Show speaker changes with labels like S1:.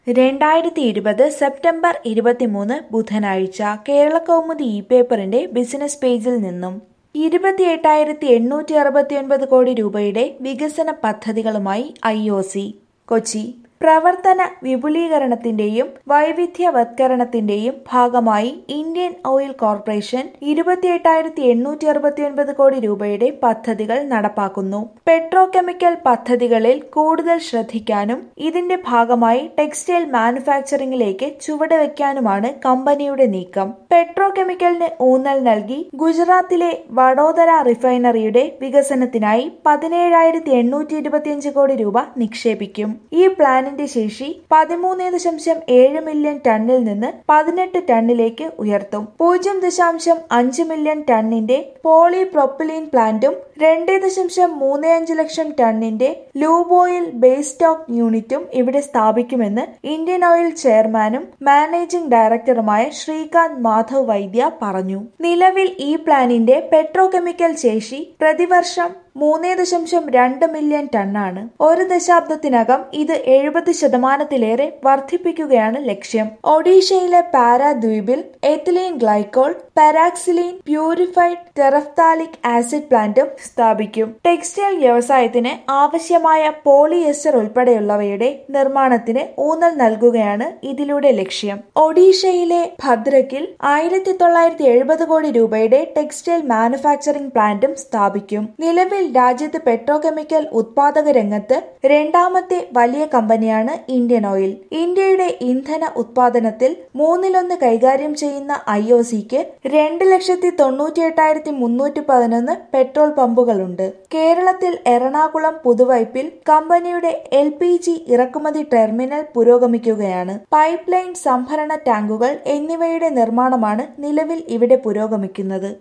S1: രണ്ടായിരത്തി ഇരുപത് സെപ്റ്റംബർ ഇരുപത്തിമൂന്ന് ബുധനാഴ്ച കേരളകൗമുദി ഇ പേപ്പറിന്റെ ബിസിനസ് പേജിൽ നിന്നും ഇരുപത്തിയെട്ടായിരത്തി എണ്ണൂറ്റി അറുപത്തിയൊൻപത് കോടി രൂപയുടെ വികസന പദ്ധതികളുമായി ഐ ഒ സി കൊച്ചി പ്രവർത്തന വിപുലീകരണത്തിന്റെയും വൈവിധ്യവത്കരണത്തിന്റെയും ഭാഗമായി ഇന്ത്യൻ ഓയിൽ കോർപ്പറേഷൻ ഇരുപത്തിയെട്ടായിരത്തി എണ്ണൂറ്റി അറുപത്തിയൊൻപത് കോടി രൂപയുടെ പദ്ധതികൾ നടപ്പാക്കുന്നു പെട്രോ കെമിക്കൽ പദ്ധതികളിൽ കൂടുതൽ ശ്രദ്ധിക്കാനും ഇതിന്റെ ഭാഗമായി ടെക്സ്റ്റൈൽ മാനുഫാക്ചറിംഗിലേക്ക് ചുവടുവെക്കാനുമാണ് കമ്പനിയുടെ നീക്കം പെട്രോ കെമിക്കലിന് ഊന്നൽ നൽകി ഗുജറാത്തിലെ വഡോദര റിഫൈനറിയുടെ വികസനത്തിനായി പതിനേഴായിരത്തി എണ്ണൂറ്റി ഇരുപത്തിയഞ്ച് കോടി രൂപ നിക്ഷേപിക്കും ഈ പ്ലാനിന്റെ ശേഷി പതിമൂന്ന് ദശാംശം ഏഴ് മില്യൺ ടണ്ണിൽ നിന്ന് പതിനെട്ട് ടണ്ണിലേക്ക് ഉയർത്തും പൂജ്യം ദശാംശം അഞ്ച് മില്യൺ ടണ്ണിന്റെ പോളി പ്രൊപ്പിലീൻ പ്ലാന്റും രണ്ട് ദശാംശം മൂന്ന് അഞ്ച് ലക്ഷം ടണ്ണിന്റെ ലൂബ് ഓയിൽ ബേസ് സ്റ്റോക്ക് യൂണിറ്റും ഇവിടെ സ്ഥാപിക്കുമെന്ന് ഇന്ത്യൻ ഓയിൽ ചെയർമാനും മാനേജിംഗ് ഡയറക്ടറുമായ ശ്രീകാന്ത് മാധവ് വൈദ്യ പറഞ്ഞു നിലവിൽ ഈ പ്ലാനിന്റെ പെട്രോ കെമിക്കൽ ശേഷി പ്രതിവർഷം മൂന്ന് ദശാംശം രണ്ട് മില്യൺ ടണ്ണാണ് ഒരു ദശാബ്ദത്തിനകം ഇത് എഴുപത് ശതമാനത്തിലേറെ വർദ്ധിപ്പിക്കുകയാണ് ലക്ഷ്യം ഒഡീഷയിലെ പാരാദ്വീപിൽ ethylene glycol paraxylene purified terephthalic acid പ്ലാന്റും സ്ഥാപിക്കും ടെക്സ്റ്റൈൽ വ്യവസായത്തിന് ആവശ്യമായ പോളിയെസ്റ്റർ ഉൾപ്പെടെയുള്ളവയുടെ നിർമ്മാണത്തിന് ഊന്നൽ നൽകുകയാണ് ഇതിലൂടെ ലക്ഷ്യം ഒഡീഷയിലെ ഭദ്രക്കിൽ ആയിരത്തി തൊള്ളായിരത്തി എഴുപത് കോടി രൂപയുടെ ടെക്സ്റ്റൈൽ മാനുഫാക്ചറിംഗ് പ്ലാന്റും സ്ഥാപിക്കും നിലവിൽ രാജ്യത്ത് പെട്രോ കെമിക്കൽ ഉത്പാദക രംഗത്ത് രണ്ടാമത്തെ വലിയ കമ്പനിയാണ് ഇന്ത്യൻ ഓയിൽ ഇന്ത്യയുടെ ഇന്ധന ഉത്പാദനത്തിൽ മൂന്നിലൊന്ന് കൈകാര്യം ചെയ്യുന്ന ഐ ഒ സിക്ക് രണ്ട് ലക്ഷത്തി തൊണ്ണൂറ്റി എട്ടായിരത്തി മുന്നൂറ്റി പതിനൊന്ന് പെട്രോൾ പമ്പുകളുണ്ട് കേരളത്തിൽ എറണാകുളം പുതുവൈപ്പിൽ കമ്പനിയുടെ എൽ പി ജി ഇറക്കുമതി ടെർമിനൽ പുരോഗമിക്കുകയാണ് പൈപ്പ് ലൈൻ സംഭരണ ടാങ്കുകൾ എന്നിവയുടെ നിർമ്മാണമാണ് നിലവിൽ ഇവിടെ പുരോഗമിക്കുന്നത്